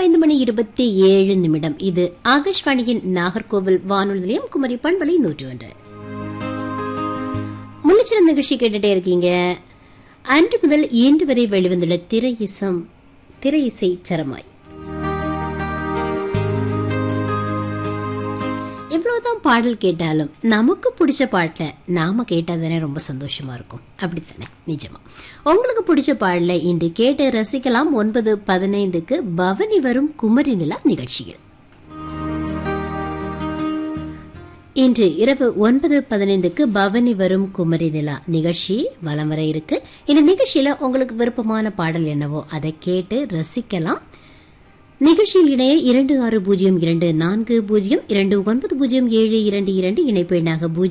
ஐந்து மணி இருபத்தி ஏழு நிமிடம் இது ஆகாஷ்வாணியின் நாகர்கோவில் வானொலி நிலையம் குமரி பண்பலை நூற்று ஒன்று முன்னிச்சிரம் நிகழ்ச்சி கேட்டுட்டே இருக்கீங்க அன்று முதல் இன்று வரை வெளிவந்துள்ள திரை இசம் திரை இசை சரமாய் எவ்வளவுதான் பாடல் கேட்டாலும் நமக்கு பிடிச்ச பாட்டை நாம கேட்டா தானே ரொம்ப சந்தோஷமா இருக்கும் அப்படித்தானே நிஜமா உங்களுக்கு பிடிச்ச பாடலை இன்று கேட்டு ரசிக்கலாம் ஒன்பது பதினைந்துக்கு பவனி வரும் குமரி நிலா நிகழ்ச்சியில் இன்று இரவு ஒன்பது பதினைந்துக்கு பவனி வரும் குமரி நிலா நிகழ்ச்சி வலம் வர இருக்கு இந்த நிகழ்ச்சியில உங்களுக்கு விருப்பமான பாடல் என்னவோ அதை கேட்டு ரசிக்கலாம் நிகழ்ச்சியில் இணைய இரண்டு ஆறு பூஜ்ஜியம் இரண்டு நான்கு பூஜ்ஜியம் இரண்டு ஒன்பது பூஜ்ஜியம் ஏழு இரண்டு இரண்டு இணைப்பு எண்ணாக பூஜ்ஜியம்